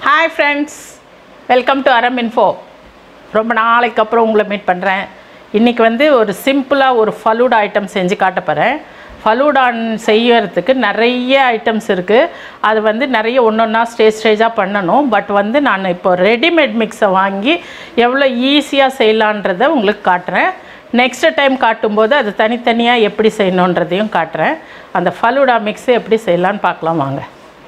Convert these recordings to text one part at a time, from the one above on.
Hi friends welcome to Aram info ரொம்ப நாளைக்கு அப்புறம் உங்களை மீட் பண்ணுறேன் இன்றைக்கி வந்து ஒரு சிம்பிளாக ஒரு ஃபலூடா ஐட்டம் செஞ்சு காட்ட போகிறேன் ஃபலூடான் செய்யறதுக்கு நிறைய ஐட்டம்ஸ் இருக்குது அது வந்து நிறைய ஒன்று ஒன்றா ஸ்டேஜ் ஸ்டேஜாக பண்ணணும் பட் வந்து நான் இப்போ ரெடிமேட் மிக்ஸை வாங்கி எவ்வளோ ஈஸியாக செய்யலான்றதை உங்களுக்கு காட்டுறேன் நெக்ஸ்ட் டைம் காட்டும்போது அது தனித்தனியாக எப்படி செய்யணுன்றதையும் காட்டுறேன் அந்த ஃபலூடா மிக்ஸை எப்படி செய்யலான்னு பார்க்கலாம் வாங்க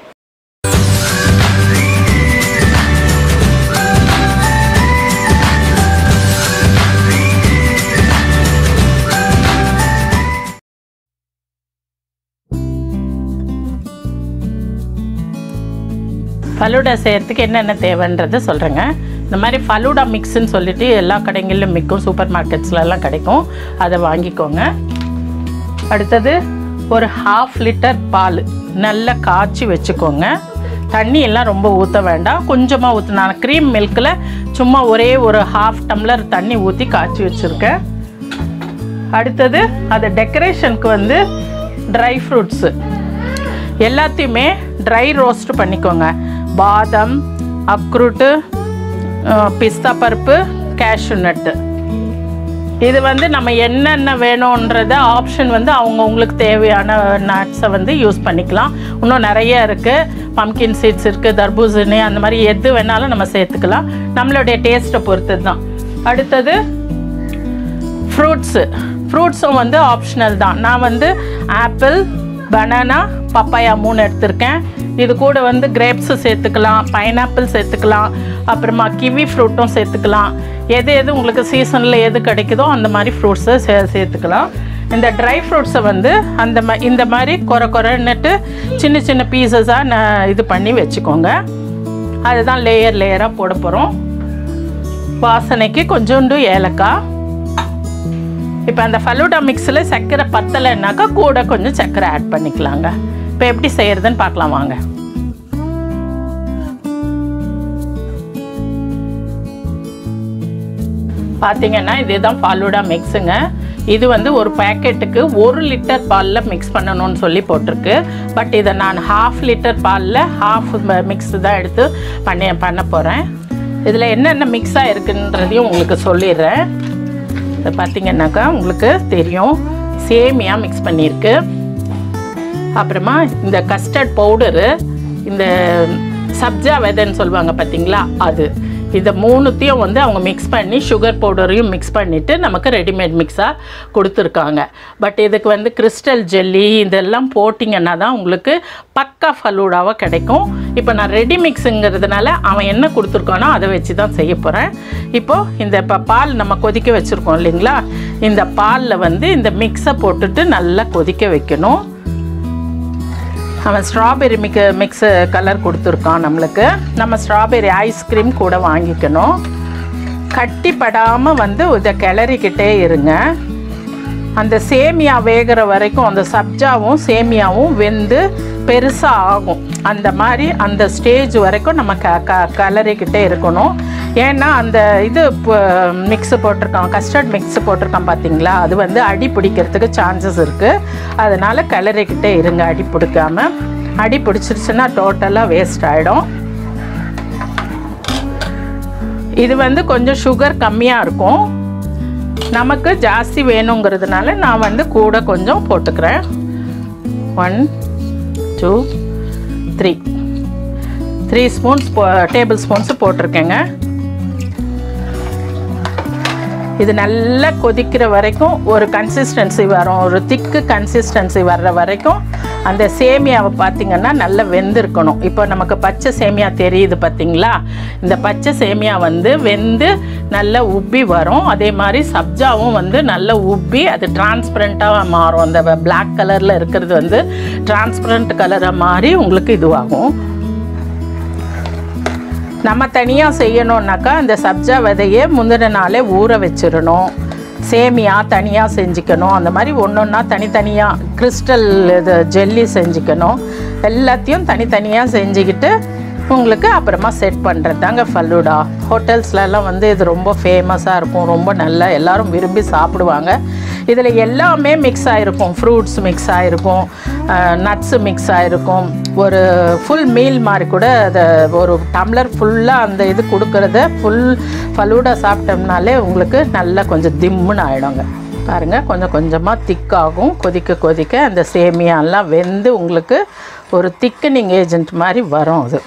ஃபலூடா செய்கிறதுக்கு என்னென்ன தேவைன்றதை சொல்கிறேங்க இந்த மாதிரி ஃபலூடா மிக்ஸ்ன்னு சொல்லிட்டு எல்லா கடைகளிலும் மிக்கும் சூப்பர் மார்க்கெட்ஸ்லலாம் கிடைக்கும் அதை வாங்கிக்கோங்க அடுத்தது ஒரு ஹாஃப் லிட்டர் பால் நல்லா காய்ச்சி வச்சுக்கோங்க தண்ணி எல்லாம் ரொம்ப ஊற்ற வேண்டாம் கொஞ்சமாக ஊற்று நான் க்ரீம் மில்கில் சும்மா ஒரே ஒரு ஹாஃப் டம்ளர் தண்ணி ஊற்றி காய்ச்சி வச்சுருக்கேன் அடுத்தது அது டெக்கரேஷனுக்கு வந்து ட்ரை ஃப்ரூட்ஸு எல்லாத்தையுமே ட்ரை ரோஸ்ட் பண்ணிக்கோங்க பாதாம் அக்ரூட்டு பிஸ்தா பருப்பு கேஷ்யூ நட்டு இது வந்து நம்ம என்னென்ன வேணுன்றத ஆப்ஷன் வந்து அவங்கவுங்களுக்கு தேவையான நட்ஸை வந்து யூஸ் பண்ணிக்கலாம் இன்னும் நிறைய இருக்குது பம்கின் சீட்ஸ் இருக்குது தர்பூசணி அந்த மாதிரி எது வேணாலும் நம்ம சேர்த்துக்கலாம் நம்மளுடைய டேஸ்ட்டை பொறுத்தது தான் அடுத்தது ஃப்ரூட்ஸு ஃப்ரூட்ஸும் வந்து ஆப்ஷனல் தான் நான் வந்து ஆப்பிள் பனானா பப்பாயா மூணு எடுத்திருக்கேன் இது கூட வந்து கிரேப்ஸு சேர்த்துக்கலாம் பைனாப்பிள் சேர்த்துக்கலாம் அப்புறமா கிவி ஃப்ரூட்டும் சேர்த்துக்கலாம் எது எது உங்களுக்கு சீசனில் எது கிடைக்குதோ அந்த மாதிரி ஃப்ரூட்ஸை சே சேர்த்துக்கலாம் இந்த ட்ரை ஃப்ரூட்ஸை வந்து அந்த மா இந்த மாதிரி குறை குறைன்னுட்டு சின்ன சின்ன பீசஸாக நான் இது பண்ணி வச்சுக்கோங்க அதுதான் லேயர் லேயராக போட போகிறோம் வாசனைக்கு கொஞ்சோண்டு ஏலக்காய் இப்போ அந்த ஃபலூடா மிக்ஸில் சர்க்கரை பத்தலைன்னாக்கா கூட கொஞ்சம் சர்க்கரை ஆட் பண்ணிக்கலாங்க இப்போ எப்படி செய்கிறதுன்னு பார்க்கலாம் வாங்க பார்த்தீங்கன்னா இதுதான் ஃபாலூடா மிக்ஸுங்க இது வந்து ஒரு பேக்கெட்டுக்கு ஒரு லிட்டர் பாலில் மிக்ஸ் பண்ணணும்னு சொல்லி போட்டிருக்கு பட் இதை நான் ஹாஃப் லிட்டர் பாலில் ஹாஃப் மிக்ஸ் தான் எடுத்து பண்ணி பண்ண போகிறேன் இதில் என்னென்ன மிக்ஸ் ஆகிருக்குன்றதையும் உங்களுக்கு சொல்லிடுறேன் இதை பார்த்தீங்கன்னாக்கா உங்களுக்கு தெரியும் சேமியா மிக்ஸ் பண்ணியிருக்கு அப்புறமா இந்த கஸ்டர்ட் பவுடரு இந்த சப்ஜா விதைன்னு சொல்லுவாங்க பார்த்தீங்களா அது இதை மூணுத்தையும் வந்து அவங்க மிக்ஸ் பண்ணி சுகர் பவுடரையும் மிக்ஸ் பண்ணிவிட்டு நமக்கு ரெடிமேட் மிக்ஸாக கொடுத்துருக்காங்க பட் இதுக்கு வந்து கிறிஸ்டல் ஜெல்லி இதெல்லாம் போட்டிங்கன்னா தான் உங்களுக்கு பக்கா ஃபலூடாவாக கிடைக்கும் இப்போ நான் ரெடி மிக்ஸுங்கிறதுனால அவன் என்ன கொடுத்துருக்கானோ அதை வச்சு தான் செய்ய போகிறேன் இப்போது இந்த இப்போ பால் நம்ம கொதிக்க வச்சுருக்கோம் இல்லைங்களா இந்த பாலில் வந்து இந்த மிக்ஸை போட்டுட்டு நல்லா கொதிக்க வைக்கணும் அவன் ஸ்ட்ராபெரி மிக்க மிக்ஸு கலர் கொடுத்துருக்கான் நம்மளுக்கு நம்ம ஸ்ட்ராபெரி ஐஸ்கிரீம் கூட வாங்கிக்கணும் கட்டிப்படாமல் வந்து இதை கிளறிக்கிட்டே இருங்க அந்த சேமியா வேகிற வரைக்கும் அந்த சப்ஜாவும் சேமியாவும் வெந்து பெருசாக ஆகும் அந்த மாதிரி அந்த ஸ்டேஜ் வரைக்கும் நம்ம க க கலரிக்கிட்டே இருக்கணும் ஏன்னா அந்த இது மிக்ஸு போட்டிருக்கான் கஸ்டர்ட் மிக்ஸு போட்டிருக்கான் பார்த்தீங்களா அது வந்து அடி பிடிக்கிறதுக்கு சான்சஸ் இருக்குது அதனால் கிளறிக்கிட்டே இருங்க அடி பிடிக்காம அடி பிடிச்சிருச்சுன்னா டோட்டலாக வேஸ்ட் ஆகிடும் இது வந்து கொஞ்சம் சுகர் கம்மியாக இருக்கும் நமக்கு ஜாஸ்தி வேணுங்கிறதுனால நான் வந்து கூட கொஞ்சம் போட்டுக்கிறேன் one two three three spoons போ டேபிள் ஸ்பூன்ஸு போட்டிருக்கேங்க இது நல்லா கொதிக்கிற வரைக்கும் ஒரு கன்சிஸ்டன்சி வரும் ஒரு திக்கு கன்சிஸ்டன்சி வர்ற வரைக்கும் அந்த சேமியாவை பார்த்திங்கன்னா நல்லா வெந்திருக்கணும் இப்போ நமக்கு பச்சை சேமியா தெரியுது பார்த்திங்களா இந்த பச்சை சேமியா வந்து வெந்து நல்லா உப்பி வரும் அதே மாதிரி சப்ஜாவும் வந்து நல்லா உப்பி அது டிரான்ஸ்பரண்ட்டாக மாறும் அந்த பிளாக் கலரில் இருக்கிறது வந்து டிரான்ஸ்பரண்ட் கலராக மாறி உங்களுக்கு இதுவாகும் நம்ம தனியாக செய்யணுன்னாக்கா இந்த சப்ஜா விதையை முந்தின நாளே ஊற வச்சிடணும் சேமியா தனியாக செஞ்சுக்கணும் அந்த மாதிரி ஒன்று ஒன்றா தனித்தனியாக கிறிஸ்டல் இது ஜெல்லி செஞ்சுக்கணும் எல்லாத்தையும் தனித்தனியாக செஞ்சுக்கிட்டு உங்களுக்கு அப்புறமா செட் பண்ணுறது தாங்க ஃபல்லூடா ஹோட்டல்ஸ்லலாம் வந்து இது ரொம்ப ஃபேமஸாக இருக்கும் ரொம்ப நல்லா எல்லோரும் விரும்பி சாப்பிடுவாங்க இதில் எல்லாமே மிக்ஸ் ஆகிருக்கும் ஃப்ரூட்ஸ் மிக்ஸ் ஆகிருக்கும் நட்ஸு மிக்ஸ் ஆகிருக்கும் ஒரு ஃபுல் மீல் மாதிரி கூட அதை ஒரு டம்ளர் ஃபுல்லாக அந்த இது கொடுக்கறத ஃபுல் ஃபலூடா சாப்பிட்டோம்னாலே உங்களுக்கு நல்லா கொஞ்சம் திம்முன்னு ஆகிடுங்க பாருங்கள் கொஞ்சம் கொஞ்சமாக திக்காகும் கொதிக்க கொதிக்க அந்த சேமியாலாம் வெந்து உங்களுக்கு ஒரு திக்கனிங் ஏஜென்ட் மாதிரி வரும் அது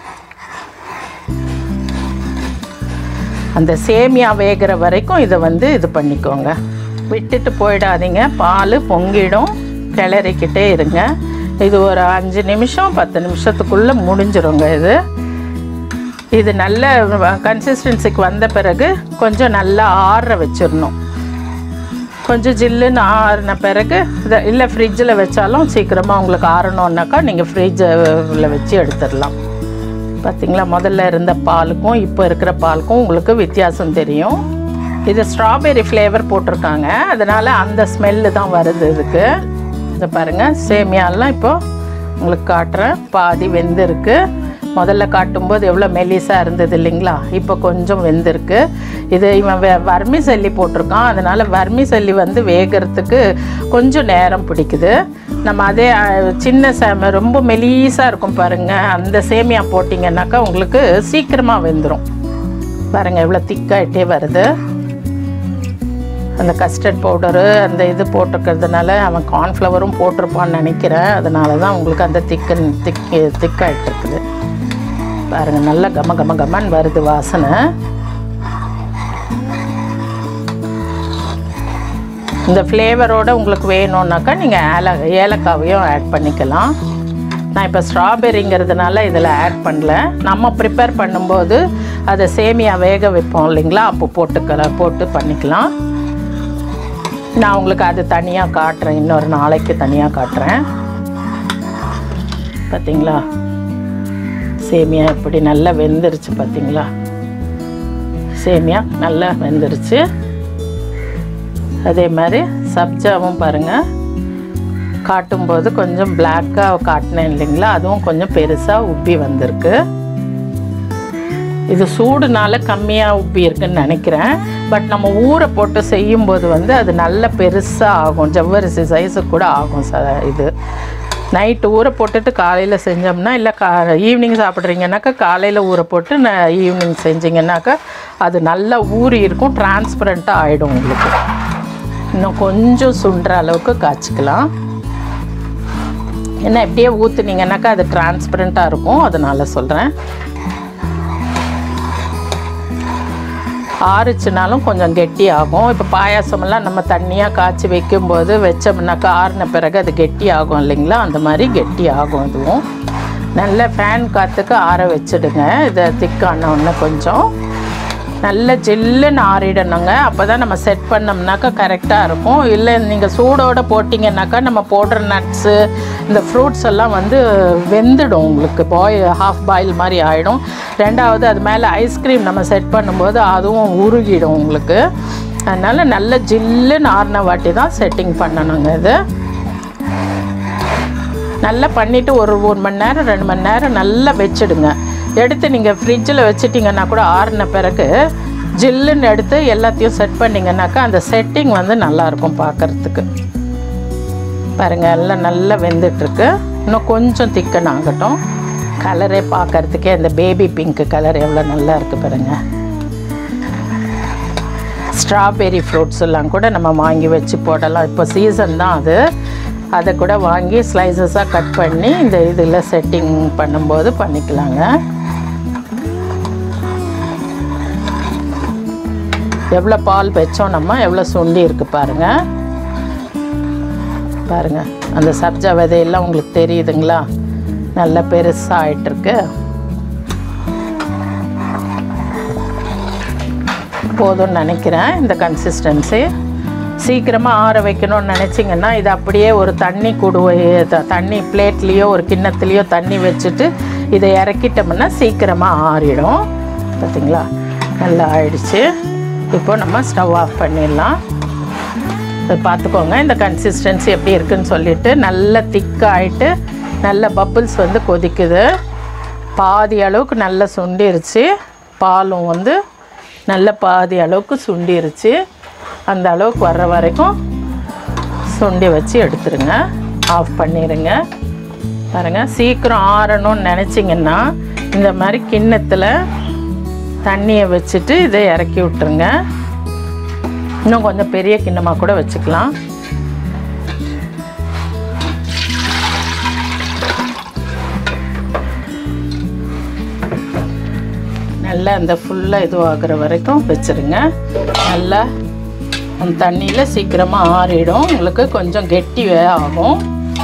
அந்த சேமியா வேகிற வரைக்கும் இதை வந்து இது பண்ணிக்கோங்க விட்டுட்டு போயிடாதீங்க பால் பொங்கிடும் கிளறிக்கிட்டே இருங்க இது ஒரு அஞ்சு நிமிஷம் பத்து நிமிஷத்துக்குள்ளே முடிஞ்சிருங்க இது இது நல்ல கன்சிஸ்டன்சிக்கு வந்த பிறகு கொஞ்சம் நல்லா ஆற வச்சிடணும் கொஞ்சம் ஜில்லுன்னு ஆறின பிறகு இதை இல்லை ஃப்ரிட்ஜில் வச்சாலும் சீக்கிரமாக உங்களுக்கு ஆறணுன்னாக்கா நீங்கள் ஃப்ரிட்ஜில் வச்சு எடுத்துடலாம் பார்த்தீங்களா முதல்ல இருந்த பாலுக்கும் இப்போ இருக்கிற பாலுக்கும் உங்களுக்கு வித்தியாசம் தெரியும் இது ஸ்ட்ராபெரி ஃப்ளேவர் போட்டிருக்காங்க அதனால் அந்த ஸ்மெல்லு தான் வருது இதுக்கு இதை பாருங்கள் சேமியாலாம் இப்போ உங்களுக்கு காட்டுறேன் பாதி வெந்திருக்கு முதல்ல காட்டும்போது எவ்வளோ மெலிசாக இருந்தது இல்லைங்களா இப்போ கொஞ்சம் வெந்திருக்கு இது இவன் வெ வர்மி சல்லி போட்டிருக்கான் அதனால் வர்மி சல்லி வந்து வேகிறதுக்கு கொஞ்சம் நேரம் பிடிக்குது நம்ம அதே அஹ், சின்ன சேம ரொம்ப மெலீஸாக இருக்கும் பாருங்கள் அந்த சேமியா போட்டிங்கன்னாக்கா உங்களுக்கு சீக்கிரமாக வெந்துடும் பாருங்கள் எவ்வளோ திக்காயிட்டே வருது அந்த கஸ்டர்ட் பவுடரு அந்த இது போட்டிருக்கிறதுனால அவன் கார்ன்ஃப்ளவரும் போட்டிருப்பான்னு நினைக்கிறேன் அதனால தான் உங்களுக்கு அந்த திக்கன் திக் திக்காயிட்டு இருக்குது பாருங்கள் நல்லா கம கம கமன்னு வருது வாசனை இந்த ஃப்ளேவரோட உங்களுக்கு வேணும்னாக்கா நீங்கள் ஏல ஏலக்காவையும் ஆட் பண்ணிக்கலாம் நான் இப்போ ஸ்ட்ராபெரிங்கிறதுனால இதில் ஆட் பண்ணல நம்ம ப்ரிப்பேர் பண்ணும்போது அதை சேமியா வேக வைப்போம் இல்லைங்களா அப்போ போட்டுக்கல போட்டு பண்ணிக்கலாம் நான் உங்களுக்கு அது தனியாக காட்டுறேன் இன்னொரு நாளைக்கு தனியாக காட்டுறேன் பார்த்தீங்களா சேமியா இப்படி நல்லா வெந்துருச்சு பார்த்தீங்களா சேமியா நல்லா வெந்துருச்சு அதே மாதிரி சப்ஜாவும் பாருங்கள் காட்டும்போது கொஞ்சம் பிளாக்காக காட்டினேன் இல்லைங்களா அதுவும் கொஞ்சம் பெருசாக உப்பி வந்திருக்கு இது சூடுனால கம்மியாக உப்பி இருக்குன்னு நினைக்கிறேன் பட் நம்ம ஊற போட்டு செய்யும்போது வந்து அது நல்ல பெருசாக ஆகும் ஜவ்வரிசி சைஸு கூட ஆகும் ச இது நைட்டு ஊற போட்டுட்டு காலையில் செஞ்சோம்னா இல்லை கா ஈவினிங் சாப்பிட்றீங்கன்னாக்கா காலையில் ஊற போட்டு நான் ஈவினிங் செஞ்சீங்கன்னாக்கா அது நல்லா ஊறி இருக்கும் டிரான்ஸ்பரண்ட்டாக ஆகிடும் உங்களுக்கு இன்னும் கொஞ்சம் சுண்டுற அளவுக்கு காய்ச்சிக்கலாம் ஏன்னா எப்படியே ஊற்றுனீங்கன்னாக்கா அது டிரான்ஸ்பரண்ட்டாக இருக்கும் அதனால சொல்கிறேன் ஆறுச்சுனாலும் கொஞ்சம் கெட்டி ஆகும் இப்போ பாயாசமெல்லாம் நம்ம தண்ணியாக காய்ச்சி வைக்கும்போது வச்சோம்னாக்கா ஆறின பிறகு அது கெட்டி ஆகும் இல்லைங்களா அந்த மாதிரி கெட்டி ஆகும் இதுவும் நல்ல ஃபேன் காற்றுக்கு ஆற வச்சுடுங்க இதை திக்கான ஒன்று கொஞ்சம் நல்ல ஜில்லுன்னு ஆறிடணுங்க அப்போ தான் நம்ம செட் பண்ணோம்னாக்கா கரெக்டாக இருக்கும் இல்லை நீங்கள் சூடோடு போட்டிங்கனாக்கா நம்ம போடுற நட்ஸு இந்த ஃப்ரூட்ஸ் எல்லாம் வந்து வெந்துடும் உங்களுக்கு பாய் ஹாஃப் பாயில் மாதிரி ஆகிடும் ரெண்டாவது அது மேலே ஐஸ்கிரீம் நம்ம செட் பண்ணும்போது அதுவும் உருகிடும் உங்களுக்கு அதனால் நல்ல ஜில்லுன்னு ஆறின வாட்டி தான் செட்டிங் பண்ணணுங்க இது நல்லா பண்ணிவிட்டு ஒரு ஒரு மணி நேரம் ரெண்டு மணி நேரம் நல்லா வச்சிடுங்க எடுத்து நீங்கள் ஃப்ரிட்ஜில் வச்சிட்டிங்கன்னா கூட ஆறின பிறகு ஜில்லுன்னு எடுத்து எல்லாத்தையும் செட் பண்ணிங்கனாக்கா அந்த செட்டிங் வந்து நல்லாயிருக்கும் பார்க்குறதுக்கு பாருங்கள் எல்லாம் நல்லா வெந்துட்டுருக்கு இன்னும் கொஞ்சம் திக்கன் ஆகட்டும் கலரே பார்க்கறதுக்கே இந்த பேபி பிங்க் கலர் எவ்வளோ நல்லா இருக்குது பாருங்க ஸ்ட்ராபெரி ஃப்ரூட்ஸ் எல்லாம் கூட நம்ம வாங்கி வச்சு போடலாம் இப்போ சீசன் தான் அது அதை கூட வாங்கி ஸ்லைசஸாக கட் பண்ணி இந்த இதில் செட்டிங் பண்ணும்போது பண்ணிக்கலாங்க எவ்வளோ பால் வச்சோம் நம்ம எவ்வளோ சுண்டி இருக்கு பாருங்க பாருங்க அந்த சப்ஜா விதையெல்லாம் உங்களுக்கு தெரியுதுங்களா நல்லா பெருசாக ஆயிட்டிருக்கு போதும்னு நினைக்கிறேன் இந்த கன்சிஸ்டன்சி சீக்கிரமாக ஆற வைக்கணும்னு நினச்சிங்கன்னா இது அப்படியே ஒரு தண்ணி குடுவை த- தண்ணி பிளேட்லேயோ ஒரு கிண்ணத்துலேயோ தண்ணி வச்சுட்டு இதை இறக்கிட்டோம்னா சீக்கிரமாக ஆறிடும் பார்த்தீங்களா நல்லா ஆயிடுச்சு இப்போ நம்ம ஸ்டவ் ஆஃப் பண்ணிடலாம் இது பார்த்துக்கோங்க இந்த கன்சிஸ்டன்சி எப்படி இருக்குன்னு சொல்லிட்டு நல்ல திக்காயிட்டு நல்ல பப்புள்ஸ் வந்து கொதிக்குது பாதி அளவுக்கு நல்லா சுண்டிருச்சு பாலும் வந்து நல்ல பாதி அளவுக்கு சுண்டிருச்சு அந்த அளவுக்கு வர்ற வரைக்கும் சுண்டி வச்சு எடுத்துருங்க ஆஃப் பண்ணிடுங்க பாருங்கள் சீக்கிரம் ஆறணும்னு நினச்சிங்கன்னா இந்த மாதிரி கிண்ணத்தில் தண்ணியை வச்சுட்டு இதை இறக்கி விட்டுருங்க இன்னும் கொஞ்சம் பெரிய கிண்ணமாக கூட வச்சுக்கலாம் நல்லா அந்த ஃபுல்லாக இதுவாகிற வரைக்கும் வச்சுருங்க நல்லா அந்த தண்ணியில் சீக்கிரமாக ஆறிடும் உங்களுக்கு கொஞ்சம் கெட்டி ஆகும்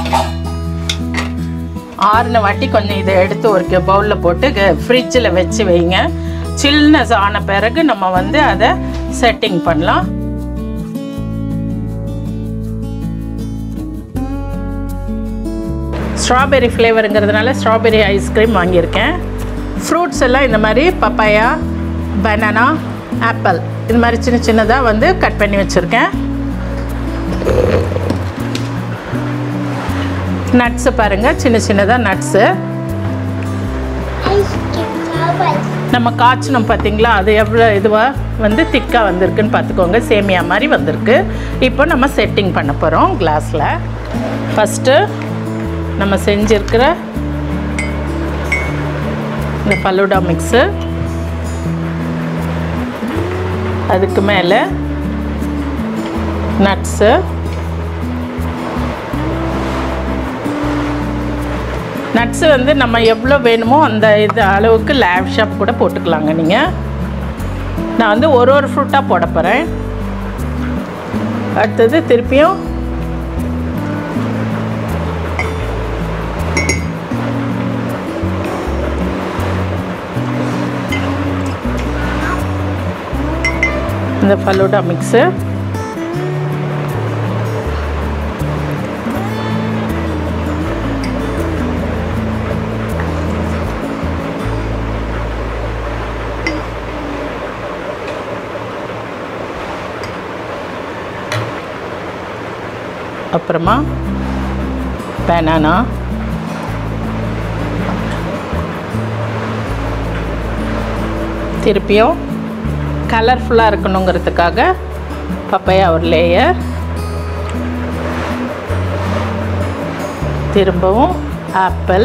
ஆறின வாட்டி கொஞ்சம் இதை எடுத்து ஒரு பவுலில் போட்டு ஃப்ரிட்ஜில் வச்சு வைங்க சில்னஸ் ஆன பிறகு நம்ம வந்து அதை செட்டிங் பண்ணலாம் ஸ்ட்ராபெரி ஃப்ளேவருங்கிறதுனால ஸ்ட்ராபெரி ஐஸ்கிரீம் வாங்கியிருக்கேன் ஃப்ரூட்ஸ் எல்லாம் இந்த மாதிரி பப்பாயா பனானா ஆப்பிள் இந்த மாதிரி சின்ன சின்னதாக வந்து கட் பண்ணி வச்சுருக்கேன் நட்ஸு பாருங்கள் சின்ன சின்னதாக நட்ஸு Ice cream, flowers. நம்ம காய்ச்சணும் பார்த்தீங்களா அது எவ்வளோ இதுவாக வந்து திக்காக வந்திருக்குன்னு பார்த்துக்கோங்க சேமியா மாதிரி வந்திருக்கு இப்போ நம்ம செட்டிங் பண்ண போகிறோம் கிளாஸில் ஃபஸ்ட்டு நம்ம செஞ்சுருக்கிற இந்த ஃபலூடா மிக்ஸு அதுக்கு மேலே நட்ஸு நட்ஸு வந்து நம்ம எவ்வளோ வேணுமோ அந்த இது அளவுக்கு லேவ்ஷாப் கூட போட்டுக்கலாங்க நீங்கள் நான் வந்து ஒரு ஒரு ஃப்ரூட்டாக போட போகிறேன் அடுத்தது திருப்பியும் இந்த ஃபலூடா மிக்ஸு அப்புறமா பேனானா திருப்பியும் கலர்ஃபுல்லாக இருக்கணுங்கிறதுக்காக பப்பையா ஒரு லேயர் திரும்பவும் ஆப்பிள்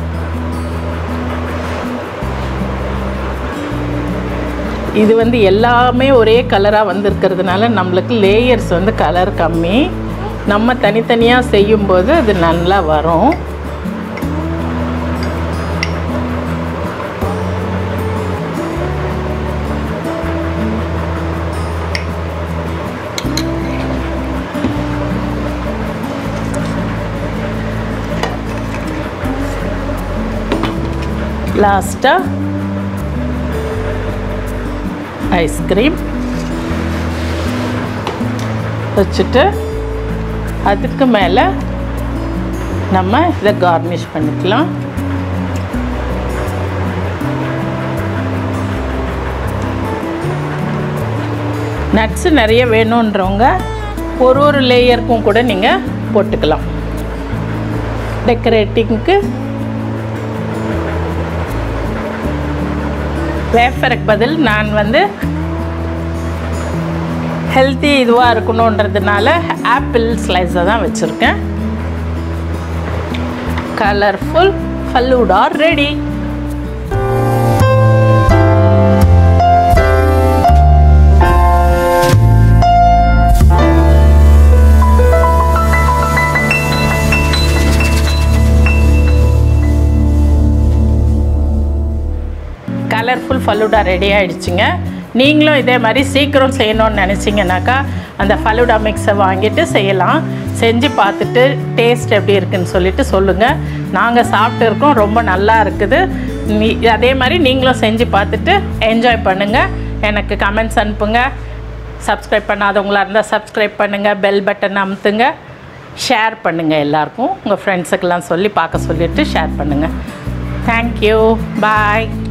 இது வந்து எல்லாமே ஒரே கலராக வந்திருக்கிறதுனால நம்மளுக்கு லேயர்ஸ் வந்து கலர் கம்மி நம்ம தனித்தனியாக செய்யும்போது அது நல்லா வரும் லாஸ்ட்டாக ஐஸ்கிரீம் வச்சுட்டு அதுக்கு மேலே நம்ம இதை கார்னிஷ் பண்ணிக்கலாம் நட்ஸு நிறைய வேணுன்றவங்க ஒரு ஒரு லேயருக்கும் கூட நீங்கள் போட்டுக்கலாம் டெக்கரேட்டிங்க்கு வேஃபருக்கு பதில் நான் வந்து ஹெல்த்தி இதுவாக இருக்கணுன்றதுனால ஆப்பிள் ஸ்லைஸை தான் வச்சுருக்கேன் colourful falooda ready colourful falooda ready ஆயிடுச்சுங்க நீங்களும் இதே மாதிரி சீக்கிரம் செய்யணும்னு நினச்சிங்கனாக்கா அந்த ஃபலூடா மிக்ஸை வாங்கிட்டு செய்யலாம் செஞ்சு பார்த்துட்டு டேஸ்ட் எப்படி இருக்குன்னு சொல்லிட்டு சொல்லுங்கள் நாங்கள் சாப்பிட்டு இருக்கோம் ரொம்ப நல்லா இருக்குது நீ அதே மாதிரி நீங்களும் செஞ்சு பார்த்துட்டு என்ஜாய் பண்ணுங்கள் எனக்கு கமெண்ட்ஸ் அனுப்புங்க சப்ஸ்கிரைப் பண்ணாதவங்களா இருந்தால் சப்ஸ்கிரைப் பண்ணுங்கள் பெல் பட்டன் அமுத்துங்க ஷேர் பண்ணுங்கள் எல்லாருக்கும் உங்கள் ஃப்ரெண்ட்ஸுக்கெல்லாம் சொல்லி பார்க்க சொல்லிவிட்டு ஷேர் பண்ணுங்கள் தேங்க்யூ பாய்